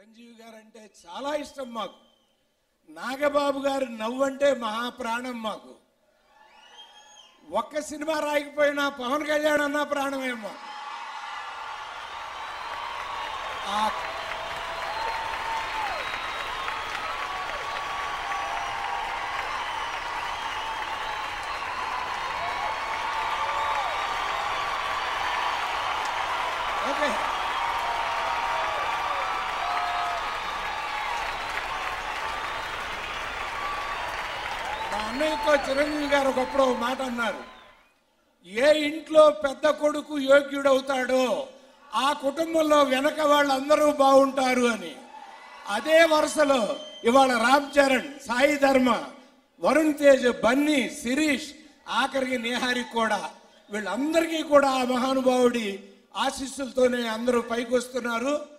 చిరంజీవి గారు అంటే చాలా ఇష్టం మాకు నాగబాబు గారి నవ్వు అంటే మహాప్రాణం మాకు ఒక్క సినిమా రాయకపోయినా పవన్ కళ్యాణ్ అన్న ప్రాణమేమో ఆ ఓకే మా అన్నయ్యతో చిరంజీవి గారు ఒకప్పుడు ఒక మాట అన్నారు ఏ ఇంట్లో పెద్ద కొడుకు యోగ్యుడవుతాడో ఆ కుటుంబంలో వెనక వాళ్ళందరూ బాగుంటారు అని అదే వరుసలో ఇవాళ రామ్ చరణ్ సాయి ధర్మ వరుణ్ తేజ్ బన్నీ శిరీష్ ఆఖరికి నేహారి కూడా వీళ్ళందరికీ కూడా ఆ మహానుభావుడి ఆశీస్సులతోనే అందరూ పైకి వస్తున్నారు